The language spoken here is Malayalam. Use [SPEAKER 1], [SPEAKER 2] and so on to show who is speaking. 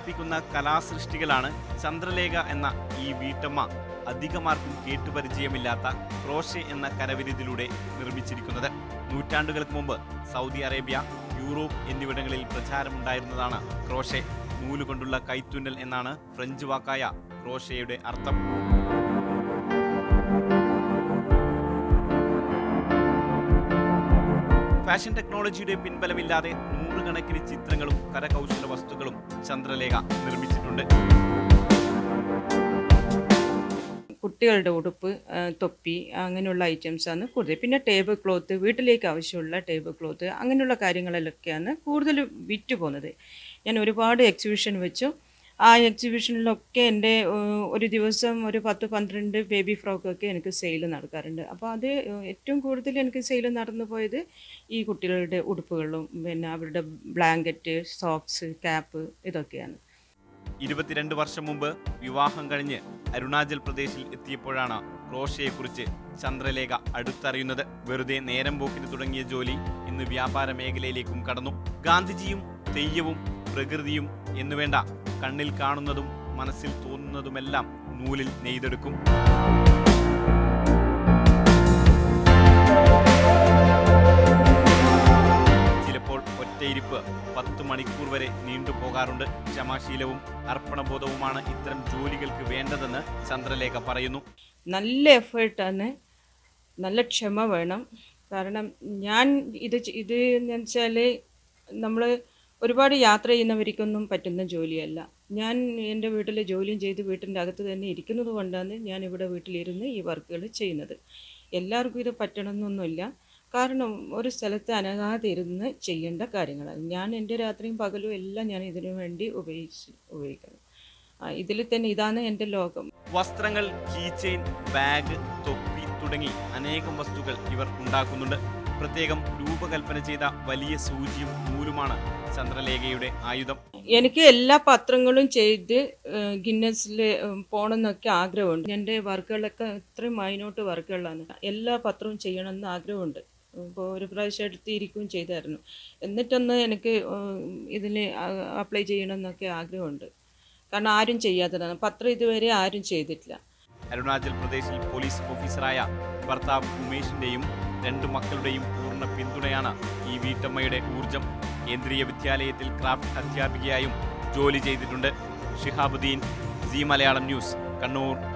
[SPEAKER 1] പ്രോത്സാഹിപ്പിക്കുന്ന കലാസൃഷ്ടികളാണ് ചന്ദ്രലേഖ എന്ന ഈ വീട്ടമ്മ അധികമാർക്കും കേട്ടുപരിചയമില്ലാത്ത ക്രോഷെ എന്ന കരവിരുതിലൂടെ നിർമ്മിച്ചിരിക്കുന്നത് നൂറ്റാണ്ടുകൾക്ക് മുമ്പ് സൗദി അറേബ്യ യൂറോപ്പ് എന്നിവിടങ്ങളിൽ പ്രചാരമുണ്ടായിരുന്നതാണ് ക്രോഷെ നൂലുകൊണ്ടുള്ള കൈത്തുന്നൽ എന്നാണ് ഫ്രഞ്ച് വാക്കായ ക്രോഷയുടെ അർത്ഥം ഫാഷൻ ടെക്നോളജിയുടെ പിൻബലമില്ലാതെ നൂറുകണക്കിന് ചിത്രങ്ങളും കരകൗശല വസ്തുക്കളും ചന്ദ്രലേഖ നിർമ്മിച്ചിട്ടുണ്ട്
[SPEAKER 2] കുട്ടികളുടെ ഉടുപ്പ് ആ, തൊപ്പി അങ്ങനെയുള്ള ഐറ്റംസാണ് കൂടുതൽ പിന്നെ ടേബിൾ ക്ലോത്ത് വീട്ടിലേക്ക് ആവശ്യമുള്ള ടേബിൾ ക്ലോത്ത് അങ്ങനെയുള്ള കാര്യങ്ങളിലൊക്കെയാണ് കൂടുതൽ വിറ്റ് പോകുന്നത് ഞാൻ ഒരുപാട് എക്സിബിഷൻ വെച്ചു ആ എക്സിബിഷനിലൊക്കെ എൻ്റെ ഏഹ്, ഒരു ദിവസം ഒരു പത്ത് പന്ത്രണ്ട് ബേബി ഫ്രോക്കൊക്കെ എനിക്ക് സെയിൽ നടക്കാറുണ്ട് അപ്പോൾ അത് ഏറ്റവും കൂടുതൽ എനിക്ക് സെയിൽ നടന്നു പോയത് ഈ കുട്ടികളുടെ ഉടുപ്പുകളും പിന്നെ അവരുടെ ബ്ലാങ്കറ്റ് സോക്സ് ക്യാപ്പ് ഇതൊക്കെയാണ്
[SPEAKER 1] ഇരുപത്തിരണ്ട് വർഷം മുമ്പ് വിവാഹം കഴിഞ്ഞ് അരുണാചൽ പ്രദേശിൽ എത്തിയപ്പോഴാണ് ക്രോഷയെക്കുറിച്ച് ചന്ദ്രലേഖ അടുത്തറിയുന്നത് വെറുതെ നേരം പോക്കിന് തുടങ്ങിയ ജോലി ഇന്ന് വ്യാപാര മേഖലയിലേക്കും കടന്നു ഗാന്ധിജിയും തെയ്യവും പ്രകൃതിയും എന്നുവേണ്ട കണ്ണിൽ കാണുന്നതും മനസ്സിൽ തോന്നുന്നതുമെല്ലാം നൂലിൽ നെയ്തെടുക്കും ചിലപ്പോൾ ഒറ്റയിരിപ്പ് പത്ത് മണിക്കൂർ വരെ നീണ്ടുപോകാറുണ്ട് ക്ഷമാശീലവും അർപ്പണബോധവുമാണ് ഇത്തരം ജോലികൾക്ക് വേണ്ടതെന്ന് ചന്ദ്രലേഖ പറയുന്നു
[SPEAKER 2] നല്ല എഫേർട്ടാണ് നല്ല ക്ഷമ വേണം കാരണം ഞാൻ ഇത് ചെ- ഇത് എന്ന് വെച്ചാൽ നമ്മൾ ഒരുപാട് യാത്ര ചെയ്യുന്നവർക്കൊന്നും പറ്റുന്ന ജോലിയല്ല ഞാൻ എൻ്റെ വീട്ടിൽ ജോലിയും ചെയ്ത് വീട്ടിൻ്റെ അകത്ത് തന്നെ ഇരിക്കുന്നത് കൊണ്ടാണ് ഞാൻ ഇവിടെ വീട്ടിലിരുന്ന് ഈ വർക്കുകൾ ചെയ്യുന്നത് എല്ലാവർക്കും ഇത് പറ്റണമെന്നൊന്നുമില്ല കാരണം ഒരു സ്ഥലത്ത് അനങ്ങാതെ ഇരുന്ന് ചെയ്യേണ്ട കാര്യങ്ങളാണ് ഞാൻ എൻ്റെ രാത്രിയും പകലും എല്ലാം ഞാൻ ഇതിനു വേണ്ടി ഉപയോഗിച്ച് ഉപയോഗിക്കണം ഇതിൽ തന്നെ ഇതാണ് എൻ്റെ ലോകം
[SPEAKER 1] വസ്ത്രങ്ങൾ കീ ചെയിൻ ബാഗ് തൊപ്പി തുടങ്ങി അനേകം വസ്തുക്കൾ ഇവർ ഉണ്ടാക്കുന്നുണ്ട് പ്രത്യേകം രൂപകൽപ്പന ചെയ്ത വലിയ സൂചിയും നൂലുമാണ് ചന്ദ്രലേഖയുടെ ആയുധം
[SPEAKER 2] എനിക്ക് എല്ലാ പത്രങ്ങളും ചെയ്ത് ഗിന്നസിൽ പോകണമെന്നൊക്കെ ആഗ്രഹമുണ്ട് എൻ്റെ വർക്കുകളൊക്കെ ഇത്രയും മൈനോട്ട് വർക്കുകളാണ് എല്ലാ പത്രവും ചെയ്യണമെന്ന് ആഗ്രഹമുണ്ട് ഇപ്പോൾ ഒരു പ്രാവശ്യം എടുത്തിരിക്കുകയും ചെയ്തായിരുന്നു എന്നിട്ടൊന്ന് എനിക്ക് ഇതിൽ അപ്ലൈ ചെയ്യണമെന്നൊക്കെ ആഗ്രഹമുണ്ട് കാരണം ആരും ചെയ്യാത്തതാണ് പത്രം ഇതുവരെ ആരും ചെയ്തിട്ടില്ല
[SPEAKER 1] അരുണാചൽ പ്രദേശിൽ പോലീസ് ഓഫീസറായ ഭർത്താവ് ഉമേഷിന്റെയും രണ്ട് മക്കളുടെയും പൂർണ്ണ പിന്തുണയാണ് ഈ വീട്ടമ്മയുടെ ഊർജം കേന്ദ്രീയ വിദ്യാലയത്തിൽ ക്രാഫ്റ്റ് അധ്യാപികയായും ജോലി ചെയ്തിട്ടുണ്ട് ഷിഹാബുദ്ദീൻ സി മലയാളം ന്യൂസ് കണ്ണൂർ